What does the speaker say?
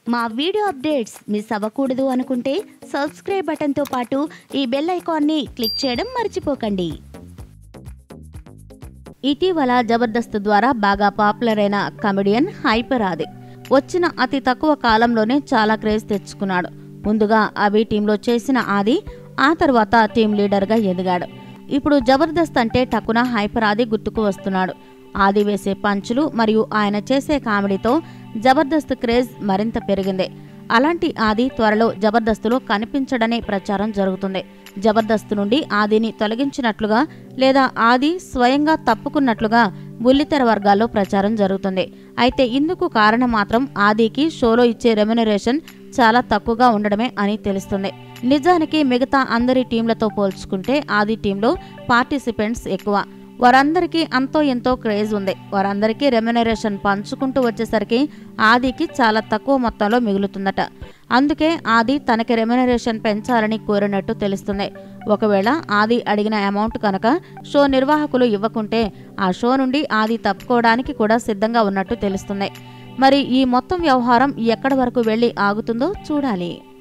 మా video updates miss అవ్వకూడదు అనుకుంటే సబ్స్క్రైబ్ బటన్తో పాటు ఈ బెల్ ఐకాన్ని క్లిక్ చేయడం మర్చిపోకండి ఇటీవల జబర్దస్త్ ద్వారా బాగా పాపులర్ అయిన కమెడియన్ హైపర్ ఆది వచ్చిన అతి తక్కువ కాలంలోనే చాలా క్రేజ్ తెచ్చుకున్నాడు ముందుగా అవి టీంలో చేసిన ఆది ఆ తర్వాత టీం లీడర్గా ఎదిగాడు ఇప్పుడు జబర్దస్త్ అంటే టక్కున హైపర్ ఆది గుర్తుకు వస్తున్నాడు ఆది వేసే పంచులు మరియు ఆయన చేసే కామెడీతో జబర్దస్త్ క్రేజ్ మరింత పెరిగింది అలాంటి ఆది త్వరలో జబర్దస్తులో కనిపించడనే ప్రచారం జరుగుతుంది జబర్దస్త్ నుండి ఆదిని తొలగించినట్లుగా లేదా ఆది స్వయంగా తప్పుకున్నట్లుగా బుల్లితెర వర్గాల్లో ప్రచారం జరుగుతుంది అయితే ఇందుకు కారణం మాత్రం ఆదికి షోలో ఇచ్చే రెమ్యునరేషన్ చాలా తక్కువగా ఉండడమే అని తెలుస్తుంది నిజానికి మిగతా అందరి టీంలతో పోల్చుకుంటే ఆది టీంలో పార్టిసిపెంట్స్ ఎక్కువ వారందరికీ అంతో ఎంతో క్రేజ్ ఉంది వారందరికీ రెమ్యునరేషన్ పంచుకుంటూ వచ్చేసరికి ఆదికి చాలా తక్కువ మొత్తంలో మిగులుతుందట అందుకే ఆది తనకి రెమ్యునరేషన్ పెంచాలని కోరినట్టు తెలుస్తుంది ఒకవేళ ఆది అడిగిన అమౌంట్ కనుక షో నిర్వాహకులు ఇవ్వకుంటే ఆ షో నుండి ఆది తప్పుకోవడానికి కూడా సిద్ధంగా ఉన్నట్టు తెలుస్తుంది మరి ఈ మొత్తం వ్యవహారం ఎక్కడి వరకు వెళ్ళి ఆగుతుందో చూడాలి